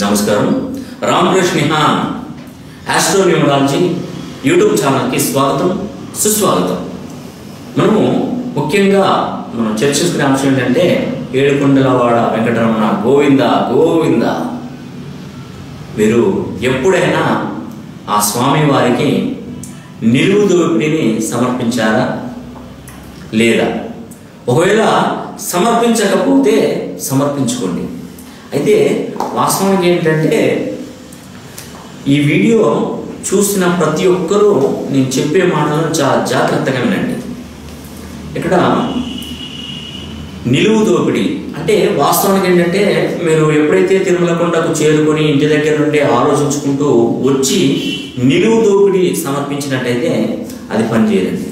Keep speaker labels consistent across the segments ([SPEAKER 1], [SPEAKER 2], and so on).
[SPEAKER 1] నమస్కారం Ramakrishna నిహాన్ astronumerology YouTube ఛానల్కి స్వాగతం సుస్వాగతం మనము ముఖ్యంగా మనం చర్చించుకునే అంశం ఏంటంటే ఏడుకొండలవాడ వెంకటరమణ గోవింద గోవింద మీరు ఎప్పుడైనా ఆ స్వామి వారికి నిలువు దోపిడిని సమర్పించారా లేదా ఒకవేళ సమర్పించకపోతే సమర్పించుకోండి అయితే వాస్తవానికి ఏంటంటే ఈ వీడియో చూసిన ప్రతి ఒక్కరూ నేను చెప్పే మాటలను చాలా జాగ్రత్తగా వినండి ఇక్కడ నిలువు దోపిడీ అంటే వాస్తవానికి ఏంటంటే మీరు ఎప్పుడైతే తిరుమల కొండకు చేరుకొని ఇంటి దగ్గర నుండి ఆలోచించుకుంటూ వచ్చి నిలువు దోపిడీ సమర్పించినట్టయితే అది పనిచేయదండి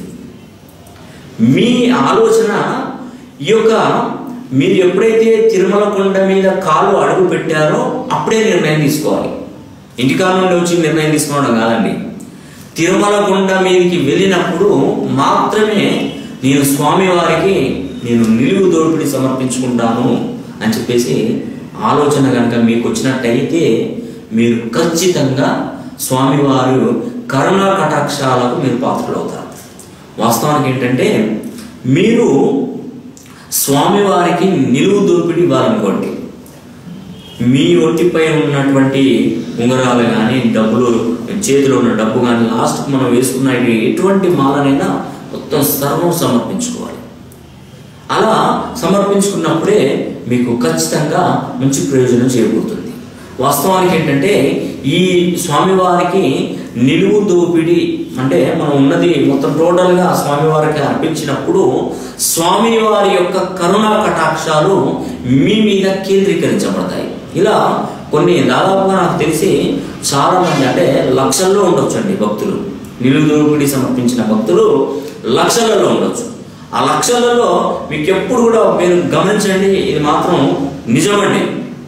[SPEAKER 1] మీ ఆలోచన ఈ యొక్క మీరు ఎప్పుడైతే తిరుమల కొండ మీద కాలు అడుగు పెట్టారో అప్పుడే నిర్ణయం తీసుకోవాలి ఇంటికాల నుండి వచ్చి నిర్ణయం తీసుకోవడం కాదండి తిరుమల కొండ మీదకి వెళ్ళినప్పుడు మాత్రమే నేను స్వామివారికి నేను నిలువు దోపిడి సమర్పించుకుంటాను అని చెప్పేసి ఆలోచన కనుక మీకు వచ్చినట్టయితే మీరు ఖచ్చితంగా స్వామివారు కరుణా కటాక్షాలకు మీరు పాత్రలవుతారు వాస్తవానికి ఏంటంటే మీరు స్వామివారికి నిలువు దోపిడి ఇవ్వాలనుకోండి మీ ఒంటిపై ఉన్నటువంటి ఉంగరాలు కానీ డబ్బులు చేతిలో ఉన్న డబ్బు కానీ లాస్ట్కి మనం వేసుకున్న ఎటువంటి మాలనైనా మొత్తం సర్వం సమర్పించుకోవాలి అలా సమర్పించుకున్నప్పుడే మీకు ఖచ్చితంగా మంచి ప్రయోజనం చేకూరుతుంది వాస్తవానికి ఏంటంటే ఈ స్వామివారికి నిలువు దోపిడి అంటే మనం ఉన్నది మొత్తం టోటల్గా స్వామివారికి అర్పించినప్పుడు స్వామివారి యొక్క కరుణా కటాక్షాలు మీ మీద కేంద్రీకరించబడతాయి ఇలా కొన్ని దాదాపుగా నాకు తెలిసి చాలా మంది అంటే లక్షల్లో ఉండొచ్చండి భక్తులు నిలువు దోపిడి సమర్పించిన భక్తులు లక్షలలో ఉండొచ్చు ఆ లక్షలలో మీకు ఎప్పుడు కూడా మీరు గమనించండి ఇది మాత్రం నిజమండి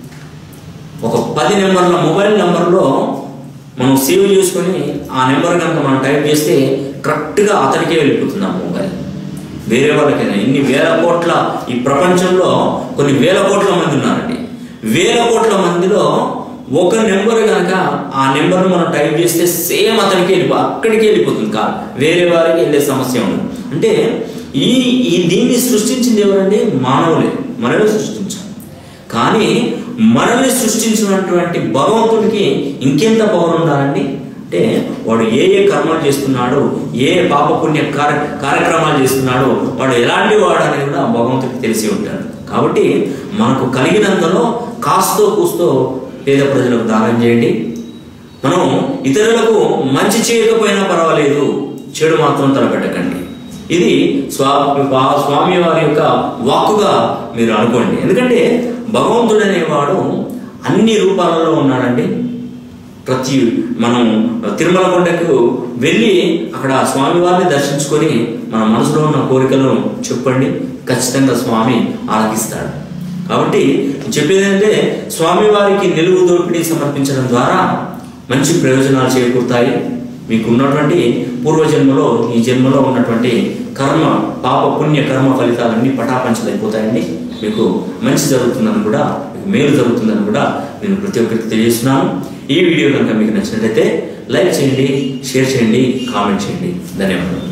[SPEAKER 1] ఒక పది నెంబర్ల మొబైల్ నెంబర్లో మనం సేవ్ చేసుకొని ఆ నెంబర్ కనుక మనం టైప్ చేస్తే కరెక్ట్గా అతనికే వెళ్ళిపోతుంది ఆ మొబైల్ వేరే వాళ్ళకైనా ఇన్ని వేల కోట్ల ఈ ప్రపంచంలో కొన్ని వేల కోట్ల మంది ఉన్నారండి వేల కోట్ల మందిలో ఒక నెంబర్ కనుక ఆ నెంబర్ను మనం టైప్ చేస్తే సేమ్ అతనికి వెళ్ళిపో అక్కడికి వెళ్ళిపోతుంది కాదు వేరే వారికి వెళ్ళే సమస్య ఉండదు అంటే ఈ ఈ దీన్ని సృష్టించింది ఎవరండి మానవులే మనమే సృష్టించాం కానీ మనల్ని సృష్టించినటువంటి భగవంతుడికి ఇంకెంత పవర్ ఉండాలండి అంటే వాడు ఏ ఏ కర్మలు చేస్తున్నాడు ఏ పాప పుణ్య కార్య కార్యక్రమాలు చేస్తున్నాడు వాడు ఎలాంటి వాడు అనేది కూడా భగవంతుడికి తెలిసి ఉంటాడు కాబట్టి మనకు కలిగినంతలో కాస్తో కూస్తో పేద ప్రజలకు దానం చేయండి మనం ఇతరులకు మంచి చేయకపోయినా పర్వాలేదు చెడు మాత్రం తలపెట్టకండి ఇది స్వా స్వామి వారి యొక్క వాక్కుగా మీరు అనుకోండి ఎందుకంటే భగవంతుడు అనేవాడు అన్ని రూపాలలో ఉన్నాడండి ప్రతి మనం తిరుమల కొండకు వెళ్ళి అక్కడ స్వామివారిని దర్శించుకొని మన మనసులో ఉన్న కోరికలను చెప్పండి ఖచ్చితంగా స్వామి ఆలకిస్తాడు కాబట్టి చెప్పేది ఏంటంటే స్వామివారికి నిలువు దోపిడీ సమర్పించడం ద్వారా మంచి ప్రయోజనాలు చేకూరుతాయి మీకు ఉన్నటువంటి పూర్వజన్మలో ఈ జన్మలో ఉన్నటువంటి కర్మ పాప పుణ్య కర్మ ఫలితాలన్నీ పటాపంచలైపోతాయండి మీకు మంచి జరుగుతుందని కూడా మీకు మేలు జరుగుతుందని కూడా నేను ప్రతి ఒక్కరికి తెలియజేస్తున్నాను ఈ వీడియో కనుక మీకు నచ్చినట్లయితే లైక్ చేయండి షేర్ చేయండి కామెంట్ చేయండి ధన్యవాదాలు